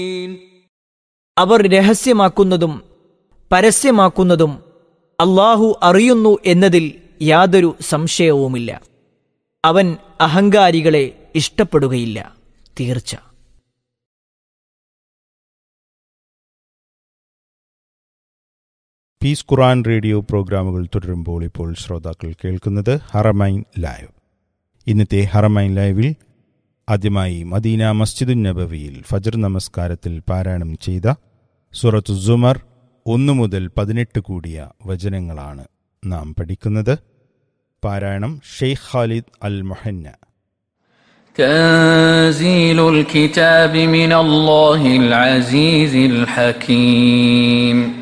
അവർ രഹസ്യമാക്കുന്നതും പരസ്യമാക്കുന്നതും അള്ളാഹു അറിയുന്നു എന്നതിൽ യാതൊരു സംശയവുമില്ല അവൻ അഹങ്കാരികളെ ഇഷ്ടപ്പെടുകയില്ല തീർച്ച പീസ് ഖുറാൻ റേഡിയോ പ്രോഗ്രാമുകൾ തുടരുമ്പോൾ ഇപ്പോൾ ശ്രോതാക്കൾ കേൾക്കുന്നത് ഹറമൈൻ ലൈവ് ഇന്നത്തെ ഹറമൈൻ ലൈവിൽ ആദ്യമായി മദീന മസ്ജിദുൻ നബവിയിൽ ഫജർ നമസ്കാരത്തിൽ പാരായണം ചെയ്ത സുറത്തു സുമർ ഒന്നു മുതൽ പതിനെട്ട് കൂടിയ വചനങ്ങളാണ് നാം പഠിക്കുന്നത് പാരായണം ഷെയ്ഖ് ഖാലിദ് അൽ മൊഹന്ന تنزيل الكتاب من الله العزيز الحكيم